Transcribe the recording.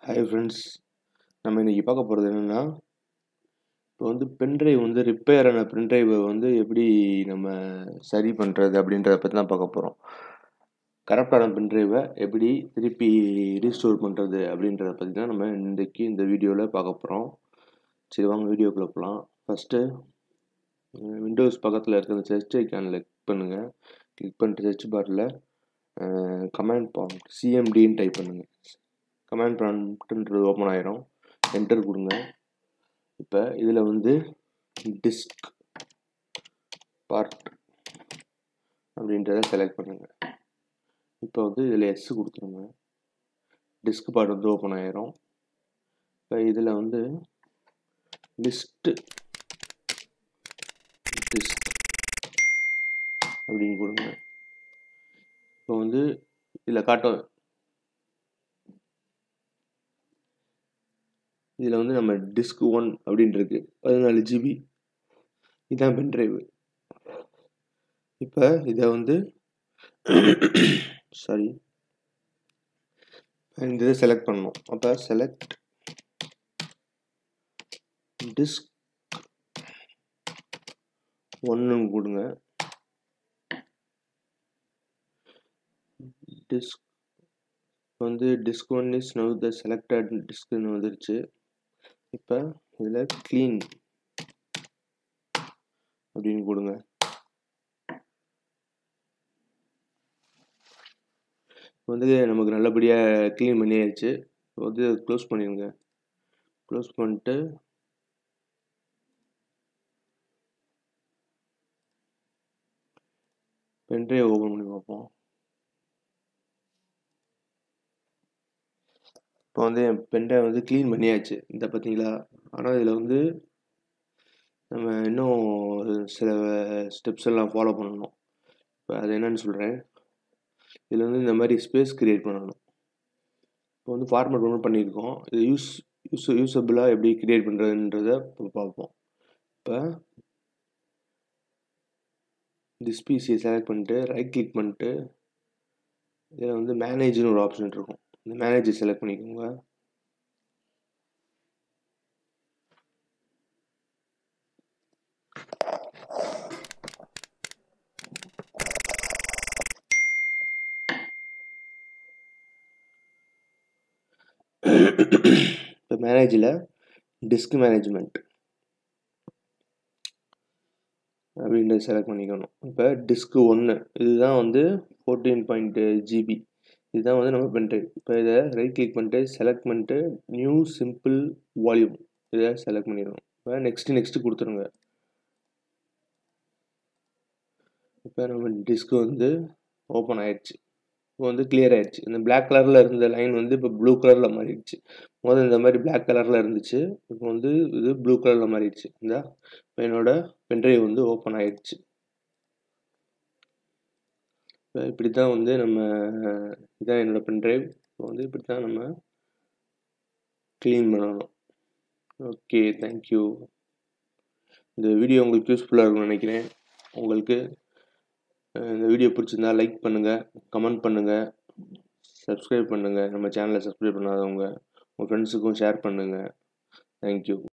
hi friends நம்ம இன்றைக்கி பார்க்க போகிறது என்னென்னா இப்போ வந்து பென்ட்ரைவ் வந்து ரிப்பேர் ஆன பென்ட்ரைவை வந்து எப்படி நம்ம சரி பண்ணுறது அப்படின்றத பற்றி தான் பார்க்க போகிறோம் கரெக்டான பென்ட்ரைவை எப்படி திருப்பி ரீஸ்டோர் பண்ணுறது அப்படின்றத பற்றி தான் நம்ம இன்றைக்கி இந்த வீடியோவில் பார்க்க போகிறோம் சரி வாங்க வீடியோக்குள்ளே போகலாம் ஃபஸ்ட்டு விண்டோஸ் பக்கத்தில் இருக்கிற அந்த சர்ச் ஐக்கானில் கிளிக் பண்ணுங்கள் கிளிக் பண்ணிட்டு சர்ச் பாரில் கமாண்ட் ப்ராம்ப்ட் சிஎம்டின்னு டைப் பண்ணுங்கள் கமாண்ட் ப்ராம்ப்ட்ன்றது ஓப்பன் ஆயிரும் என்டர் கொடுங்க இப்போ இதில் வந்து டிஸ்க் பார்ட் அப்படின்றத செலக்ட் பண்ணுங்கள் இப்போ வந்து இதில் எஸ் கொடுத்துருங்க டிஸ்க் பார்ட் வந்து ஓப்பன் ஆயிரும் இப்போ இதில் வந்து லிஸ்ட்டு டிஸ்க் அப்படின்னு கொடுங்க இப்போ வந்து இதில் காட்டும் இதில் வந்து நம்ம டிஸ்க் ஒன் அப்படின்னு இருக்கு பதினாலு ஜிபி இதுதான் பென்ட்ரைவு இப்போ இதை வந்து சாரி இந்த இதை செலக்ட் பண்ணணும் அப்போ செலக்ட் டிஸ்க் ஒன்று கொடுங்க டிஸ்க் வந்து disk one is now the selected டிஸ்க்னு வந்துருச்சு இப்போ இதில் க்ளீன் அப்படின்னு கொடுங்க வந்து நமக்கு நல்லபடியாக க்ளீன் பண்ணியாச்சு வந்து க்ளோஸ் பண்ணிடுங்க க்ளோஸ் பண்ணிட்டு பென்ட்ரைவ் ஓப்பன் பண்ணி பார்ப்போம் இப்போ வந்து என் பென்ட்ரைவ் வந்து க்ளீன் பண்ணியாச்சு இந்த பார்த்தீங்களா ஆனால் இதில் வந்து நம்ம இன்னும் சில ஸ்டெப்ஸ் எல்லாம் ஃபாலோ பண்ணணும் இப்போ அது என்னன்னு சொல்கிறேன் இதில் வந்து இந்த மாதிரி ஸ்பேஸ் க்ரியேட் பண்ணணும் இப்போ வந்து ஃபார்மேட் ஒன்று பண்ணியிருக்கோம் இது யூஸ் யூஸ் யூஸபிளாக எப்படி க்ரியேட் பண்ணுறதுன்றத இப்போ பார்ப்போம் இப்போ திஸ் பிசியை செலக்ட் பண்ணிட்டு ரைட் கிளிக் பண்ணிட்டு இதில் வந்து மேனேஜ்னு ஒரு ஆப்ஷன் இருக்கும் இந்த மேனேஜர் செலக்ட் பண்ணிக்கோங்க இப்போ மேனேஜில் டிஸ்க் மேனேஜ்மெண்ட் அப்படின்றத செலக்ட் பண்ணிக்கணும் இப்போ டிஸ்க்கு ஒன்று இதுதான் வந்து ஃபோர்டீன் பாயிண்ட் ஜிபி இதுதான் வந்து நம்ம பென்ட்ரைவ் இப்போ இதை ரைட் கிளிக் பண்ணிட்டு செலக்ட் பண்ணிட்டு நியூ சிம்பிள் வால்யூம் இதை செலக்ட் பண்ணிடணும் இப்போ நெக்ஸ்ட்டு நெக்ஸ்ட்டு கொடுத்துருங்க இப்போ நம்ம டிஸ்க்கு வந்து ஓப்பன் ஆயிடுச்சு இப்போ வந்து கிளியர் ஆயிடுச்சு இந்த பிளாக் கலரில் இருந்த லைன் வந்து இப்போ ப்ளூ கலரில் மாறிடுச்சு முதல்ல இந்த மாதிரி பிளாக் கலரில் இருந்துச்சு இப்போ வந்து இது ப்ளூ கலரில் மாறிடுச்சு இந்த இப்போ என்னோட பென்ட்ரைவ் வந்து ஓப்பன் ஆயிடுச்சு இப்போ இப்படி தான் வந்து நம்ம இதான் என்னோட பென்ட்ரைவ் இப்போ வந்து இப்படி தான் நம்ம க்ளீன் பண்ணணும் ஓகே தேங்க்யூ இந்த வீடியோ உங்களுக்கு யூஸ்ஃபுல்லாக இருக்கும்னு நினைக்கிறேன் உங்களுக்கு இந்த வீடியோ பிடிச்சிருந்தா லைக் பண்ணுங்கள் கமெண்ட் பண்ணுங்கள் சப்ஸ்கிரைப் பண்ணுங்கள் நம்ம சேனலை சப்ஸ்கிரைப் பண்ணாதவங்க உங்கள் ஃப்ரெண்ட்ஸுக்கும் ஷேர் பண்ணுங்கள் தேங்க்யூ